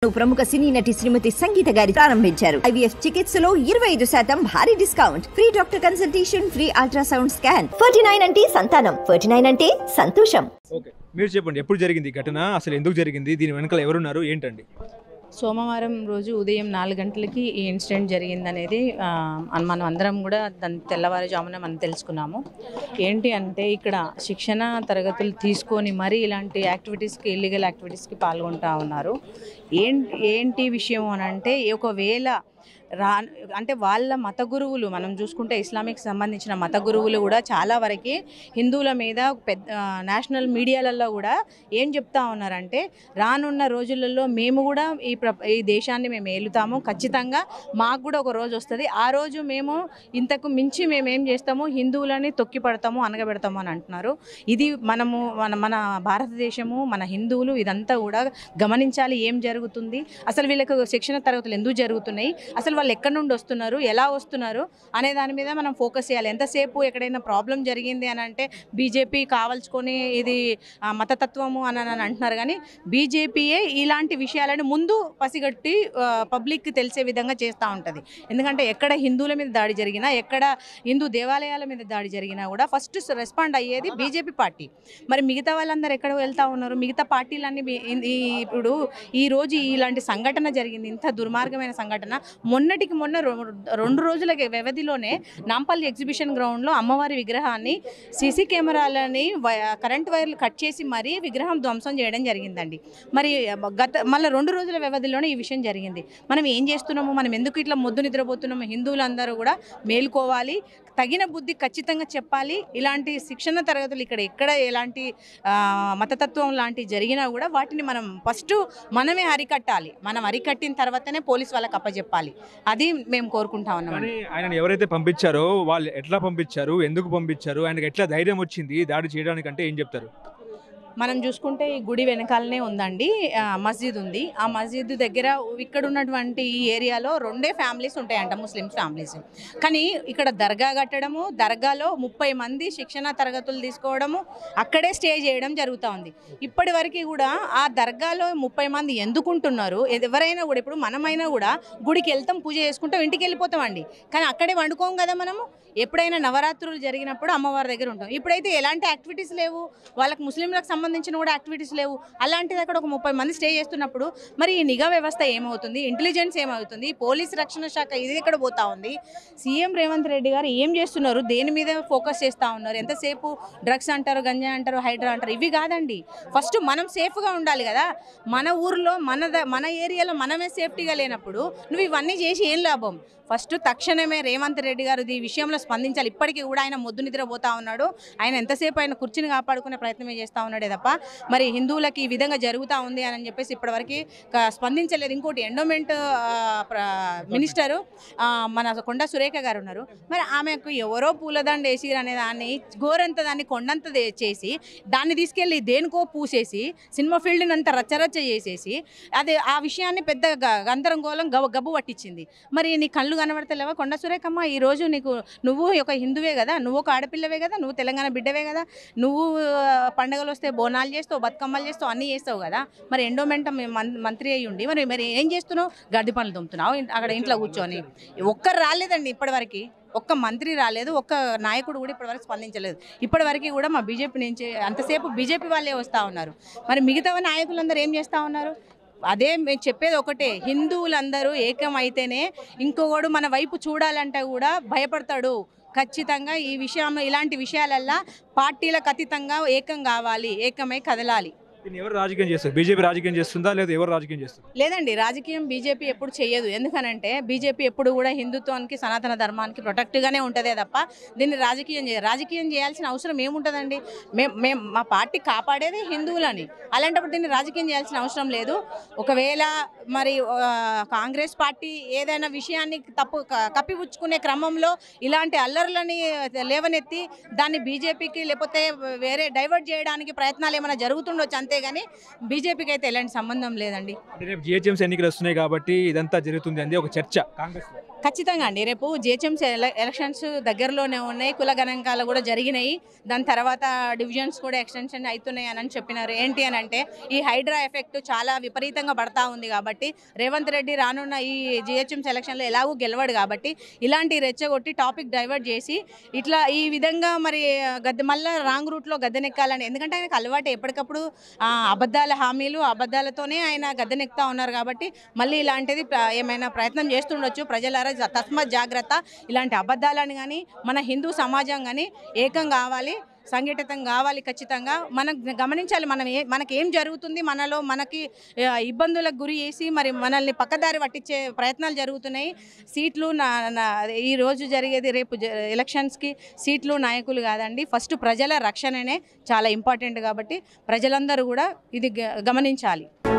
ప్రముఖ సినీ నటి శ్రీమతి సంగీత గారి ప్రారంభించారు ఐవీఎఫ్ చికిత్సలో ఇరవై ఐదు శాతం భారీ discount free doctor consultation free ultrasound scan forty nine అంటే సంతానం ఫోర్టీ నైన్ అంటే సంతోషం ఓకే మీరు చెప్పండి ఎప్పుడు జరిగింది ఈ ఘటన అసలు ఎందుకు జరిగింది దీని వెనకాల ఎవరున్నారు ఏంటండి సోమవారం రోజు ఉదయం నాలుగు గంటలకి ఈ ఇన్సిడెంట్ జరిగిందనేది ఆ, అన్- మనం అందరం కూడా దాని తెల్లవారుజామున మనం తెలుసుకున్నాము ఏంటి అంటే ఇక్కడ శిక్షణ తరగతులు తీసుకొని మరీ ఇలాంటి యాక్టివిటీస్కి ఇల్లీగల్ యాక్టివిటీస్కి పాల్గొంటా ఉన్నారు ఏం ఏంటి విషయం అని అంటే ఒకవేళ రా అంటే వాళ్ళ మత గురువులు మనం చూసుకుంటే ఇస్లామిక్ సంబంధించిన మత గురువులు కూడా చాలా వరకు హిందువుల మీద పెద్ద నేషనల్ మీడియాలలో కూడా ఏం చెప్తా ఉన్నారంటే రానున్న రోజులలో మేము కూడా ఈ ప్ర ఈ దేశాన్ని మేము ఏలుతాము ఖచ్చితంగా మాకు కూడా ఒక రోజు వస్తుంది ఆ రోజు మేము ఇంతకు మించి మేము ఏం చేస్తాము హిందువులని తొక్కి పడతాము అనగబెడతాము అని అంటున్నారు ఇది మనము మన మన భారతదేశము మన హిందువులు ఇదంతా కూడా గమనించాలి ఏం జరుగుతుంది అసలు వీళ్ళకు శిక్షణ తరగతులు ఎందుకు జరుగుతున్నాయి అసలు వాళ్ళు ఎక్కడి నుండి వస్తున్నారు ఎలా వస్తున్నారు అనే దాని మీద మనం ఫోకస్ చేయాలి ఎంతసేపు ఎక్కడైనా ప్రాబ్లం జరిగింది అని అంటే బీజేపీ కావాల్చుకొని ఇది ఆ, మతతత్వము అని అని అంటున్నారు కానీ బీజేపీయే ఇలాంటి విషయాలను ముందు పసిగట్టి పబ్లిక్కి తెలిసే విధంగా చేస్తూ ఉంటుంది ఎందుకంటే ఎక్కడ హిందువుల మీద దాడి జరిగినా ఎక్కడ హిందూ దేవాలయాల మీద దాడి జరిగినా కూడా ఫస్ట్ రెస్పాండ్ అయ్యేది బీజేపీ పార్టీ మరి మిగతా వాళ్ళందరూ ఎక్కడ వెళ్తా ఉన్నారు మిగతా పార్టీలన్నీ మీ- ఈ- ఈ- ఇప్పుడు ఈ రోజు ఇలాంటి సంఘటన జరిగింది ఇంత దుర్మార్గమైన సంఘటన మొన్నటికి మొన్న రొ- రెండు రోజుల వ్యవధిలోనే నాంపల్లి ఎగ్జిబిషన్ గ్రౌండ్లో అమ్మవారి విగ్రహాన్ని సీసీ కెమెరాలని వై- కరెంట్ వైర్లు కట్ చేసి మరీ విగ్రహం ధ్వంసం చేయడం జరిగిందండి మరి గత మళ్ళీ రెండు రోజుల వ్యవధిలోనే ఈ విషయం జరిగింది మనం ఏం చేస్తున్నాము మనం ఎందుకు ఇట్లా మొద్దు నిద్రపోతున్నాము హిందువులందరూ కూడా మేలుకోవాలి తగిన బుద్ధి ఖచ్చితంగా చెప్పాలి ఇలాంటి శిక్షణ తరగతులు ఇక్కడ ఎక్కడ ఎలాంటి ఆ, మతతత్వం లాంటివి జరిగినా కూడా వాటిని మనం ఫస్ట్ మనమే అరికట్టాలి మనం అరికట్టిన తర్వాతనే పోలీస్ వాళ్ళకి అప్పచెప్పాలి అది మేము కోరుకుంటా ఉన్నాం కానీ ఆయనను ఎవరైతే పంపించారో వాళ్ళు ఎట్లా పంపించారు ఎందుకు పంపించారు ఆయనకు ఎట్లా ధైర్యం వచ్చింది దాడి చేయడానికి అంటే ఏం చెప్తారు మనం చూసుకుంటే ఈ గుడి వెనకాలనే ఉందండి ఆ, మస్జిద్ ఉంది ఆ మస్జిద్ దగ్గర ఇక్కడ ఉన్నటువంటి ఈ ఏరియాలో రెండే ఫ్యామిలీస్ ఉంటాయంట ముస్లిమ్స్ ఫ్యామిలీస్ కానీ ఇక్కడ దర్గా కట్టడము దర్గాలో ముప్పై మంది శిక్షణ తరగతులు తీసుకోవడము అక్కడే స్టే చేయడం జరుగుతూ ఉంది ఇప్పటి వరకు కూడా ఆ దర్గాలో ముప్పై మంది ఎందుకుంటున్నారు ఎవరైనా కూడా ఇప్పుడు మనమైనా కూడా గుడికి వెళ్తాం పూజ చేసుకుంటాం ఇంటికి వెళ్ళిపోతామండి కానీ అక్కడే వండుకోం కదా మనము ఎప్పుడైనా నవరాత్రులు జరిగినప్పుడు అమ్మవారి దగ్గర ఉంటాం ఇప్పుడైతే ఎలాంటి యాక్టివిటీస్ లేవు వాళ్ళకి ముస్లింలకు సంబంధించిన కూడా యాక్టివిటీస్ లేవు అలాంటిది అక్కడ ఒక ముప్పై మంది స్టే చేస్తున్నప్పుడు మరి ఈ నిఘా వ్యవస్థ ఏమవుతుంది ఇంటెలిజెన్స్ ఏమవుతుంది పోలీస్ రక్షణ శాఖ ఇది ఎక్కడ పోతా ఉంది సీఎం రేవంత్ రెడ్డి గారు ఏం చేస్తున్నారు దేని మీద ఫోకస్ చేస్తూ ఉన్నారు ఎంతసేపు డ్రగ్స్ అంటారు గంజా అంటారు హైడ్రా అంటారు ఇవి కాదండి ఫస్ట్ మనం సేఫ్గా ఉండాలి కదా మన ఊర్లో మన ద- మన ఏరియాలో మనమే సేఫ్టీగా లేనప్పుడు నువ్వు ఇవన్నీ చేసి ఏం లాభం ఫస్ట్ తక్షణమే రేవంత్ రెడ్డి గారు ఈ విషయంలో స్పందించాలి ఇప్పటికీ కూడా ఆయన మొద్దు నిద్రపోతా ఉన్నాడు ఆయన ఎంతసేపు ఆయన కుర్చీని కాపాడుకునే ప్రయత్నమే చేస్తూ ఉన్నాడే తప్ప మరి హిందువులకి ఈ విధంగా జరుగుతూ ఉంది అని చెప్పేసి ఇప్పటివరకు క- స్పందించలేదు ఇంకోటి ఎండోమెంట్ మినిస్టరు ఆ, మన కొండ సురేఖ గారు ఉన్నారు మరి ఆమెకు ఎవరో పూలదండ వేసిరు అనే దాన్ని గోరంత దాన్ని కొండంత దే- చేసి దాన్ని తీసుకెళ్ళి దేనికో పూసేసి సినిమా ఫీల్డ్ని అంత రచ్చరచ్చ చేసేసి అదే ఆ విషయాన్ని పెద్ద గ- గందరగోళం గబ గబ్బు పట్టించింది మరి నీ కళ్ళు కనబడతలేవా కొండ సురేఖమ్మ ఈ రోజు నీకు నువ్వు ఒక హిందువే కదా నువ్వు ఒక ఆడపిల్లవే కదా నువ్వు తెలంగాణ బిడ్డవే కదా నువ్వు ఆ, పండగలు వస్తే బోనాలు చేస్తావు బతుకమ్మలు చేస్తావు అన్నీ చేస్తావు కదా మరి ఎండోమెంట్ మంత్రి అయ్యి ఉండి మరి మరి ఏం చేస్తున్నావు గడ్డి పనులు దుమ్ముతున్నావు ఇన్- అక్కడ ఇంట్లో కూర్చొని ఒక్కరు రాలేదండి ఇప్పటివరకు ఒక్క మంత్రి రాలేదు ఒక్క నాయకుడు కూడా ఇప్పటివరకు స్పందించలేదు ఇప్పటివరకు కూడా మా బీజేపీ నుంచి అంతసేపు బీజేపీ వాళ్ళే వస్తూ ఉన్నారు మరి మిగతా నాయకులందరూ ఏం చేస్తూ ఉన్నారు అదే మేము చెప్పేది ఒకటే హిందువులందరూ ఏకమైతేనే ఇంకొకడు మన వైపు చూడాలంటే కూడా భయపడతాడు ఖచ్చితంగా ఈ విషయంలో ఇలాంటి విషయాలల్లా పార్టీలకు అతీతంగా ఏకం కావాలి ఏకమై కదలాలి దీన్ని ఎవరు రాజకీయం చేస్తారు బీజేపీ రాజకీయం చేస్తుందా లేదా ఎవరు రాజకీయం చేస్తారు లేదండి రాజకీయం బీజేపీ ఎప్పుడు చేయదు ఎందుకనంటే బీజేపీ ఎప్పుడు కూడా హిందుత్వానికి సనాతన ధర్మానికి ప్రొటెక్ట్గానే ఉంటుందే తప్ప దీన్ని రాజకీయం చేయ రాజకీయం చేయాల్సిన అవసరం ఏముంటుందండి మేము మేము మా పార్టీ కాపాడేది హిందువులని అలాంటప్పుడు దీన్ని రాజకీయం చేయాల్సిన అవసరం లేదు ఒకవేళ మరి ఆ, కాంగ్రెస్ పార్టీ ఏదైనా విషయాన్ని తప్పు క- కప్పిపుచ్చుకునే క్రమంలో ఇలాంటి అల్లర్లని లేవనెత్తి దాన్ని బీజేపీకి లేకపోతే వేరే డైవర్ట్ చేయడానికి ప్రయత్నాలు ఏమైనా జరుగుతుండొచ్చు అంతేగాని బీజేపీకి అయితే ఎలాంటి సంబంధం లేదండి అంటే రేపు జిహెచ్ఎంసీ ఎన్నికలు వస్తున్నాయి కాబట్టి ఇదంతా జరుగుతుంది అంది ఒక చర్చ కాంగ్రెస్ ఖచ్చితంగా అండి రేపు జిహెచ్ఎంసీ ఎలక్షన్స్ దగ్గరలోనే ఉన్నాయి కుల గణాంకాలు కూడా జరిగినాయి దాని తర్వాత డివిజన్స్ కూడా ఎక్స్టెన్షన్ అవుతున్నాయి అని చెప్పినారు ఏంటి అని అంటే ఈ హైడ్రా ఎఫెక్ట్ చాలా విపరీతంగా పడతా ఉంది కాబట్టి రేవంత్ రెడ్డి రానున్న ఈ జిహెచ్ఎంసీ ఎలక్షన్లో ఎలాగూ గెలవడు కాబట్టి ఇలాంటి రెచ్చగొట్టి టాపిక్ డైవర్ట్ చేసి ఇట్లా ఈ విధంగా మరి గద్దె మళ్ళీ రాంగ్ రూట్లో గద్దెనెక్కాలని ఎందుకంటే ఆయనకు అలవాటు ఎప్పటికప్పుడు ఆ, అబద్ధాల హామీలు అబద్ధాలతోనే ఆయన గద్దెనెక్కుతా ఉన్నారు కాబట్టి మళ్ళీ ఇలాంటిది ప్ర- ఏమైనా ప్రయత్నం చేస్తుండొచ్చు ప్రజలారా జ- తస్మత్ జాగ్రత్త ఇలాంటి అబద్ధాలను కానీ మన హిందూ సమాజం కానీ ఏకం కావాలి సంఘటితం కావాలి ఖచ్చితంగా మనం గమనించాలి మనం ఏ మనకి ఏం జరుగుతుంది మనలో మనకి ఆ, ఇబ్బందులకు గురి చేసి మరి మనల్ని పక్కదారి పట్టించే ప్రయత్నాలు జరుగుతున్నాయి సీట్లు నా నా- ఈ రోజు జరిగేది రేపు జ- ఎలక్షన్స్కి సీట్లు నాయకులు కాదండి ఫస్ట్ ప్రజల రక్షణనే చాలా ఇంపార్టెంట్ కాబట్టి ప్రజలందరూ కూడా ఇది గ- గమనించాలి